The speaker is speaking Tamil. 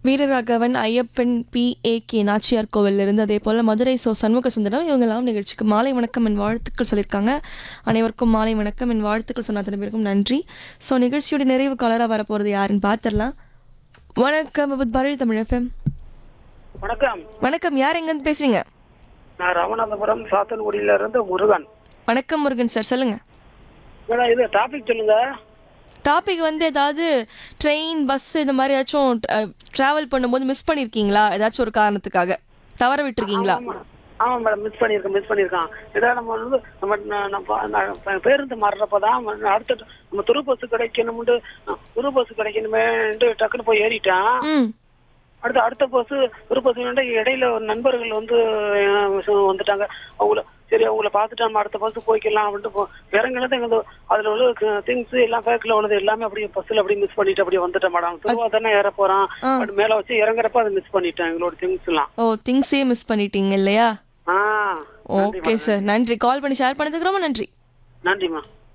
Veeraraghavan Ayyappan P A K Nachiyar கோவில்ல இருந்து அதே போல் மதுரை சோ சண்முக சுந்தரம் இவங்கெல்லாம் நிகழ்ச்சிக்கு மாலை வணக்கம் என் வாழ்த்துக்கள் சொல்லியிருக்காங்க அனைவருக்கும் மாலை வணக்கம் என் வாழ்த்துக்கள் சொன்ன அத்தனை பேருக்கும் நன்றி ஸோ நிகழ்ச்சியோட நிறைவு காலராக வரப்போகிறது யாருன்னு பார்த்துடலாம் வணக்கம் விபத் பாரதி தமிழ் எஃப்எம் வணக்கம் வணக்கம் யார் எங்கேருந்து பேசுறீங்க நான் ராமநாதபுரம் சாத்தன்குடியில இருந்து முருகன் வணக்கம் முருகன் சார் சொல்லுங்க மேடம் இது டாபிக் சொல்லுங்க டாபிக் வந்து ஏதாவது ட்ரெயின் பஸ் இந்த மாதிரி ஏதாச்சும் ட்ராவல் பண்ணும்போது மிஸ் பண்ணியிருக்கீங்களா ஏதாச்சும் ஒரு காரணத்துக்காக தவற விட்டுருக்கீங்களா ஆமா ஆமா மேடம் மிஸ் பண்ணியிருக்கேன் மிஸ் பண்ணியிருக்கான் இதான் நம்ம வந்து நம்ம ந- நம்ம நான் பேருந்து மாறுறப்ப தான் அடுத்த நம்ம துரு பஸ் கிடைக்கணும்னு துரு பஸ் கிடைக்கணுமேன்ட்டு டக்குன்னு போய் ஏறிட்டேன் ம் அடுத்து அடுத்த பஸ் துரு பஸ் இடையில ஒரு நண்பர்கள் வந்து அஹ், சு- வந்துட்டாங்க அவங்கள சரி அவங்கள பார்த்துட்டு நம்ம அடுத்த பஸ் போய்க்கலாம் அப்படின்ட்டு போ- இறங்குனது எங்க அதுல உள்ள திங்ஸ் எல்லாம் பேக்கில் உள்ளது எல்லாமே அப்படியே பஸ்ல அப்படியே மிஸ் பண்ணிட்டு அப்படியே வந்துட்டேன் மேடம் திருவா தானே ஏற போறான் பட் மேல வச்சு இறங்குறப்ப அதை மிஸ் பண்ணிட்டேன் எங்களோட திங்ஸ் எல்லாம் ஓ திங்ஸே மிஸ் பண்ணிட்டீங்க இல்லையா ஆ ஓகே சார் நன்றி கால் பண்ணி ஷேர் பண்ணதுக்கு ரொம்ப நன்றி நன்றிம்மா